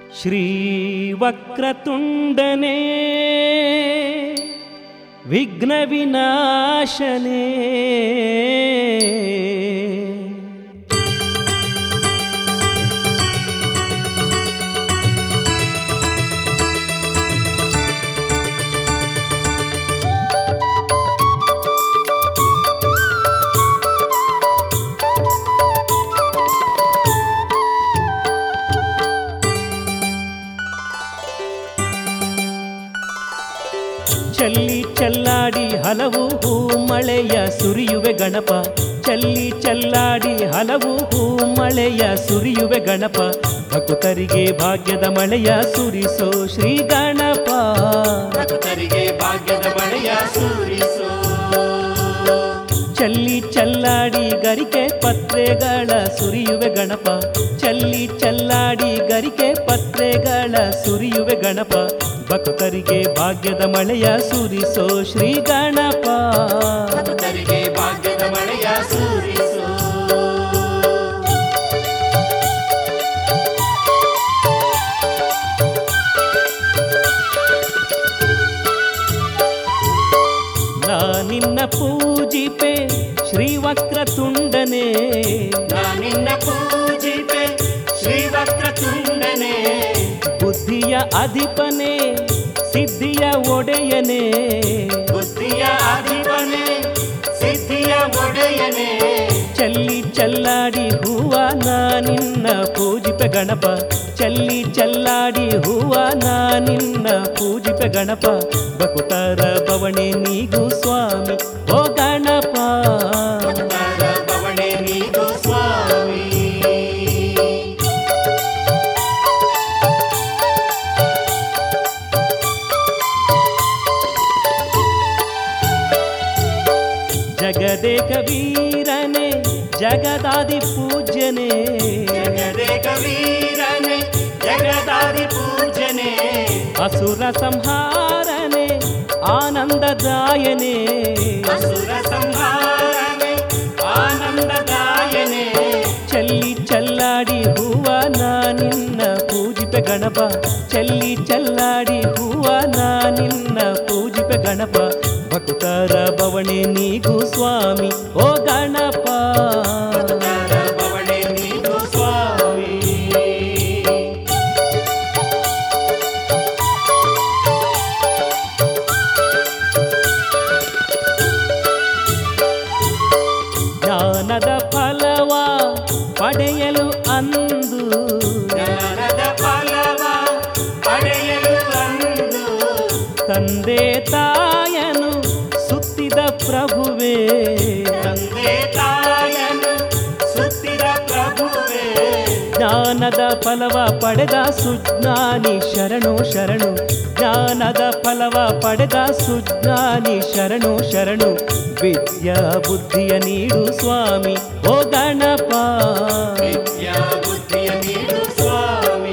ಶ್ರೀವಕ್ರತುಂಡನೇ ವಿಘ್ನ ವಿನಾಶನೇ ಚಲ್ಲಿ ಚಲ್ಲಾಡಿ ಹಲವು ಹೂ ಮಳೆಯ ಸುರಿಯುವೆ ಗಣಪ ಚಲ್ಲಿ ಚಲ್ಲಾಡಿ ಹಲವು ಹೂ ಮಳೆಯ ಸುರಿಯುವೆ ಗಣಪ ಭಕ್ತರಿಗೆ ಭಾಗ್ಯದ ಮಳೆಯ ಸುರಿಸೋ ಶ್ರೀ ಗಣಪ ಭಕ್ತರಿಗೆ ಭಾಗ್ಯದ ಮಳೆಯ ಸುರಿಸೋ ಚಲ್ಲಿ ಚಲ್ಲಾಡಿ ಗರಿಕೆ ಪತ್ರೆಗಳ ಸುರಿಯುವೆ ಗಣಪ ಚಲ್ಲಿ ಚಲ್ಲಾಡಿ ಗರಿಕೆ ಪತ್ರೆಗಳ ಸುರಿಯುವೆ ಗಣಪ ಭಕ್ತರಿಗೆ ಭಾಗ್ಯದ ಮಳೆಯ ಸುರಿಸೋ ಶ್ರೀ ಗಣಪ ಭಕ್ತರಿಗೆ ಭಾಗ್ಯದ ಮಳೆಯ ಸುರಿಸೋ ನಾ ನಿನ್ನ ಪೂಜಿಪೆ ಶ್ರೀವಕ್ರತುಂಡನೇ ನಾ ನಿನ್ನ ಪೂಜಿತೆ ಶ್ರೀವಕ್ರತುಂಡನೇ ಬುದ್ಧಿಯ ಅಧಿಪನೇ ಸಿದ್ಧಿಯ ಒಡೆಯನೇ ಬುದ್ಧಿಯ ಅಧಿಪನೇ ಸಿದ್ಧಿಯ ಒಡೆಯನೇ ಚಲ್ಲಿ ಚಲ್ಲಾಡಿ ಹೂವ ನಾ ನಿನ್ನ ಪೂಜಿಪೆ ಗಣಪ ಚಲ್ಲಿ ಚಲ್ಲಾಡಿ ಹೂವ ನಾ ನಿನ್ನ ಪೂಜಿಪೆ ಗಣಪ ಬಕುತರ ಬವಣೆ ನೀಗು ಸ್ವಾಮಿ ಓ ಗಣಪ ಭಕ್ತರ ಬವಣೆ ನೀದು ಸ್ವಾಮಿ ಜಗದೇಕ ವೀರನೇ ಜಗದಾದಿ ಪೂಜ್ಯನೇ ಜಗದೇಕ ವೀರನೇ ಜಗದಾದಿ ಪೂಜನೆ ಅಸುರ ಸಂಹಾರನೆ ಆನಂದದಾಯನೇ ಅಸುರ ಸಂಹಾರನೆ ಆನಂದದಾಯನೆ ಚಲ್ಲಿ ಚಲ್ಲಾಡಿ ಹೂವ ನಾ ನಿನ್ನ ಪೂಜಿಪೆ ಗಣಪ ಚಲ್ಲಿ ಚಲ್ಲಾಡಿ ಹೂವ ನಾ ನಿನ್ನ ಪೂಜಿಪೆ ಗಣಪ ಭಕ್ತರ ಬವಣೆ ನೀಗು ಸ್ವಾಮಿ ಓ ಗಣಪ ಭಕ್ತರ ಬವಣೆ ನೀದು ಸ್ವಾಮಿ ಜ್ಞಾನದ ಫಲವ ಪಡೆಯಲು ಅಂದು ಜ್ಞಾನದ ಫಲವ ಪಡೆಯಲು ಅಂದು ತಂದೆ ತಾಯನು ಸುತ್ತಿದ ಪ್ರಭುವೇ ತಂದೆ ತಾಯನು ಸುತ್ತಿದ ಪ್ರಭುವೇ ಜ್ಞಾನದ ಫಲವ ಪಡೆದ ಸುಜ್ಞಾನಿ ಶರಣು ಶರಣು ಜ್ಞಾನದ ಫಲವ ಪಡೆದ ಸುಜ್ಞಾನಿ ಶರಣು ಶರಣು ವಿದ್ಯಾ ಬುದ್ಧಿಯ ನೀಡು ಸ್ವಾಮಿ ಓ ಗಣಪ ವಿದ್ಯಾ ಬುದ್ಧಿಯ ನೀಡು ಸ್ವಾಮಿ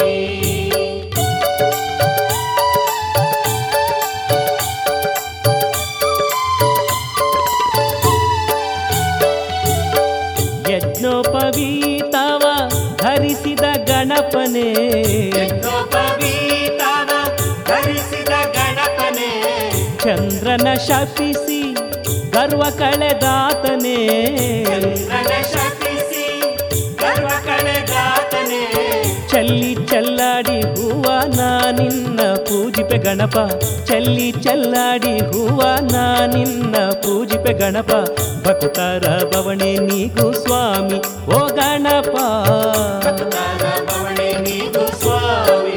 ಯಜ್ಞೋಪವೀತವ ಧರಿಸಿದ ಗಣಪನೇ ಯಜ್ಞೋಪವೀತವ ಧರಿಸಿದ ಗಣಪನೇ ಚಂದ್ರನ ಶಪಿಸಿ ಗರ್ವ ಕಳೆದಾತನೇ ಚಂದ್ರನ ಶಪಿಸಿ ಗರ್ವ ಕಳೆದಾತನೇ ಚಲ್ಲಿ ಚಲ್ಲಾಡಿ ಹೂವ ನಾ ನಿನ್ನ ಪೂಜಿಪೆ ಗಣಪ ಚಲ್ಲಿ ಚಲ್ಲಾಡಿ ಹೂವ ನಾ ನಿನ್ನ ಪೂಜಿಪೆ ಗಣಪ ಭಕ್ತರ ಬವಣೆ ನೀಗು ಸ್ವಾಮಿ ಓ ಗಣಪ ಭಕ್ತರ ಬವಣೆ ನೀಡು ಸ್ವಾಮಿ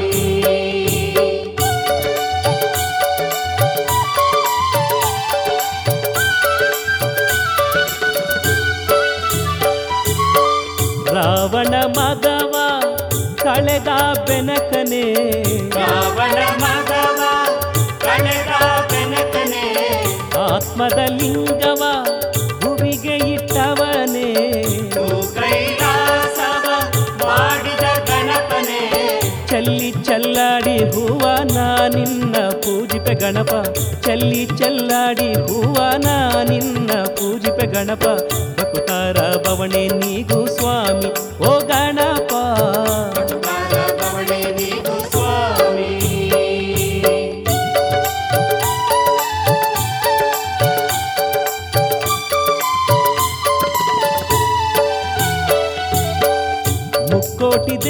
ರಾವಣ ಮಗವ ಕಳೆದ ಬೆನಕನೇ ರಾವಣ ಮಗವ ಕಳೆದ ಬೆನಕನೇ ಆತ್ಮದ ಲಿಂಗವ ಭುವಿಗೆ ಇಟ್ಟವನೇ ಭೂ ಕೈಲಾಸವ ಮಾಡಿದ ಗಣಪನೇ ಚಲ್ಲಿ ಚಲ್ಲಾಡಿ ಹೂವ ನಾ ನಿನ್ನ ಪೂಜಿಪೆ ಗಣಪ ಚಲ್ಲಿ ಚಲ್ಲಾಡಿ ಹೂವ ನಾ ನಿನ್ನ ಪೂಜಿಪೆ ಗಣಪ ಬಕುತಾರ ಬವಣೆ ನೀಗು ಸ್ವಾಮಿ ಓ ಗಣಪ ಭಕ್ತರ ಬವಣೆ ನೀಡು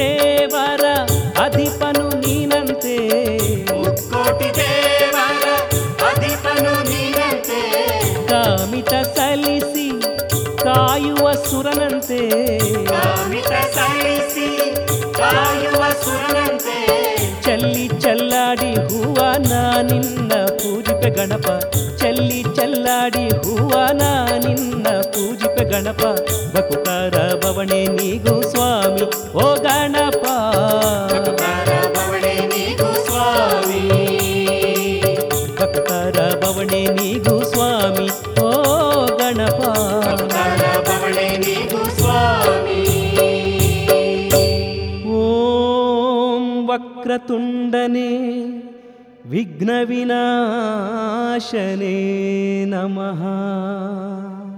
ದೇವರ ಅಧಿಪನು ನೀನಂತೆ ಮುಕ್ಕೋಟಿ ದೇವರ ಅಧಿಪನು ನೀನಂತೆ ಕಾಮಿತ ಸಲ್ಲಿಸಿ ಕಾಯುವ ಸುರನಂತೆ ಕಾಮಿತ ಸಲ್ಲಿಸಿ ಕಾಯುವ ಸುರನಂತೆ ಚಲ್ಲಿ ಚಲ್ಲಾಡಿ ಹೂವ ನಿನ್ನ ಪೂಜಿಪೆ ಗಣಪ ಚಲ್ಲಿ ಚಲ್ಲಾಡಿ ಹೂವ ನಿನ್ನ ಪೂಜಿಪೆ ಗಣಪ ಬಕುತಾರ ಬವಣೆ ನೀಗು ಸ್ವಾಮಿ ಓ ಗಣಪ ಭಕ್ತರ ಬವಣೆ ನೀಗು ಸ್ವಾಮಿ ಭಕ್ತರ ಬವಣೆ ನೀಗು ಸ್ವಾಮಿ ಓ ಗಣಪ ಭಕ್ತರ ಬವಣೆ ನೀಗು ಸ್ವಾಮಿ ಓಂ ವಕ್ರತುಂಡನೆ ವಿಘ್ನ ವಿನಾಶನೇ ನಮಃ